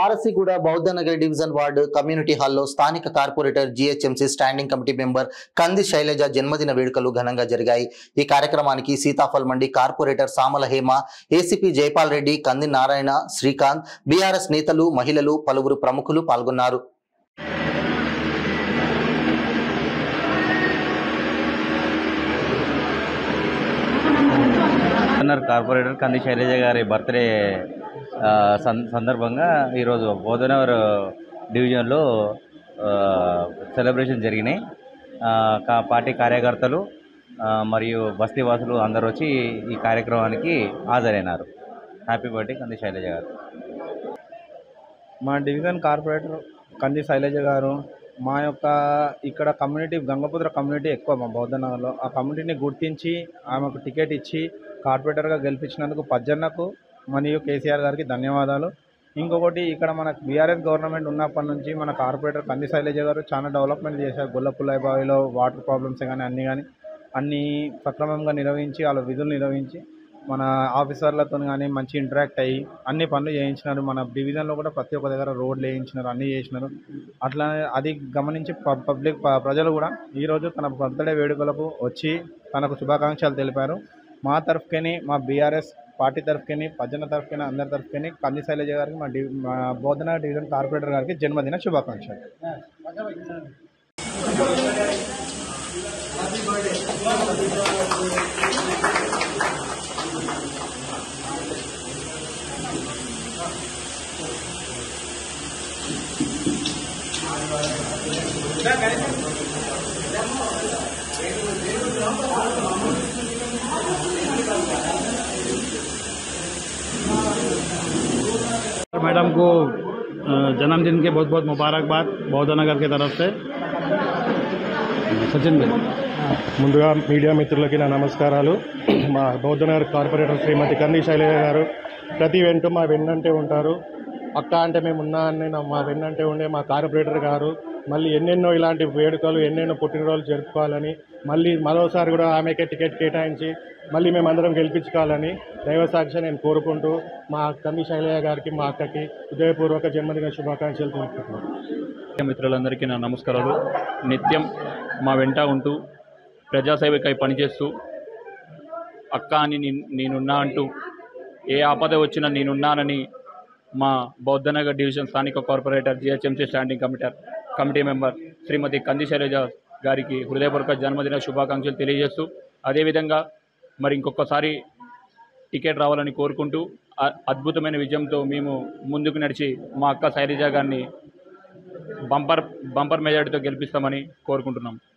ఆర్ఎస్సీగూడ Bouddhanagar division ward community హాల్లో స్థానిక corporator GHMC standing committee member Kandi Shailaja జన్మదిన వేడుకలు ఘనంగా జరిగాయి ఈ కార్యక్రమానికి Sitaphal Mandi corporator Samala Hema ACP Jaipal Reddy Kandi Narayana Srikanth BRS నేతలు మహిళలు పలువురు ప్రముఖులు పాల్గొన్నారు గవర్నర్ కార్పొరేటర్ కంది శైలజ గారి బర్త్డే ఆ, సం- సందర్భంగా ఈరోజు బోధనగర్ డివిజన్లో ఆ, సెలబ్రేషన్ జరిగినాయి ఆ, కా- పార్టీ కార్యకర్తలు ఆ, మరియు బస్తీ వాసులు అందరూ వచ్చి ఈ కార్యక్రమానికి హాజరైనారు హ్యాపీ బర్త్డే కంది శైలజ గారు మా డివిజన్ కార్పొరేటర్ కంది శైలజ గారు మా యొక్క ఇక్కడ కమ్యూనిటీ గంగపుత్ర కమ్యూనిటీ ఎక్కువ మా బౌద్ధనగర్లో ఆ కమ్యూనిటీని గుర్తించి ఆమెకు టికెట్ ఇచ్చి కార్పొరేటర్గా గెలిపించినందుకు పజ్జన్నకు మరియు కేసీఆర్ గారికి ధన్యవాదాలు ఇంకొకటి ఇక్కడ మన బీఆర్ఎస్ గవర్నమెంట్ ఉన్నప్పటి నుంచి మన కార్పొరేటర్ కంది శైలజ గారు చాలా డెవలప్మెంట్ చేశారు గొల్లపుల్లయ్య బావిలో వాటర్ ప్రాబ్లమ్స్ కానీ అన్నీ కానీ అన్నీ సక్రమంగా నిర్వహించి వాళ్ళ విధులు నిర్వహించి మన ఆఫీసర్లతో కానీ మంచి ఇంటరాక్ట్ అయ్యి అన్ని పనులు చేయించినారు మన డివిజన్లో కూడా ప్రతి ఒక్క దగ్గర రోడ్లు వేయించినారు అన్నీ చేసినారు అట్లా అది గమనించి ప- పబ్లిక్ ప- ప్రజలు కూడా ఈరోజు తన బర్త్డే వేడుకలకు వచ్చి తనకు శుభాకాంక్షలు తెలిపారు మా తరఫుకని మా బీఆర్ఎస్ పార్టీ తరఫుకని పజ్జన తరఫుకని అందరి తరఫుకని కంది శైలజ గారికి మా డి మా బోధన డివిజన్ కార్పొరేటర్ గారికి జన్మదిన శుభాకాంక్షలు मैडम को अ, जन्मदिन के बहुत बहुत मुबारकबाद बौद्धनगर की तरफ से सचिन भाई ముందుగా మీడియా మిత్రులకి నా నమస్కారాలు మా బౌద్ధనగర్ కార్పొరేటర్ శ్రీమతి కంది శైలజ గారు ప్రతి వెంట మా వెన్నంటే ఉంటారు అక్క అంటే మేము ఉన్నా అని నా- మా వెన్నంటే ఉండే మా కార్పొరేటర్ గారు మళ్ళీ ఎన్నెన్నో ఇలాంటి వేడుకలు ఎన్నెన్నో పుట్టినరోజులు జరుపుకోవాలని మళ్ళీ మరోసారి కూడా ఆమెకే టికెట్ కేటాయించి మళ్ళీ మేమందరం గెలిపించుకోవాలని దైవ సాక్షి నేను కోరుకుంటూ మా కంది శైలజ గారికి మా అక్కకి హృదయపూర్వక జన్మదిన శుభాకాంక్షలు తెలుపుతున్నాను మిత్రులందరికీ నా నమస్కారాలు నిత్యం మా వెంట ఉంటూ ప్రజాసేవకై పనిచేస్తూ అక్క అని నీ- నేనున్నా అంటూ ఏ ఆపద వచ్చినా నేనున్నానని మా బౌద్ధనగర్ డివిజన్ స్థానిక corporator GHMC standing committee committee member Srimathi Kandi Shailaja గారికి హృదయపూర్వక జన్మదిన శుభాకాంక్షలు తెలియజేస్తూ అదేవిధంగా మరి ఇంకొకసారి టికెట్ రావాలని కోరుకుంటూ అ- అద్భుతమైన విజయంతో మేము ముందుకు నడిచి మా అక్క శైలజ గారిని బంపర్ బంపర్ మెజార్టీతో గెలిపిస్తామని కోరుకుంటున్నాం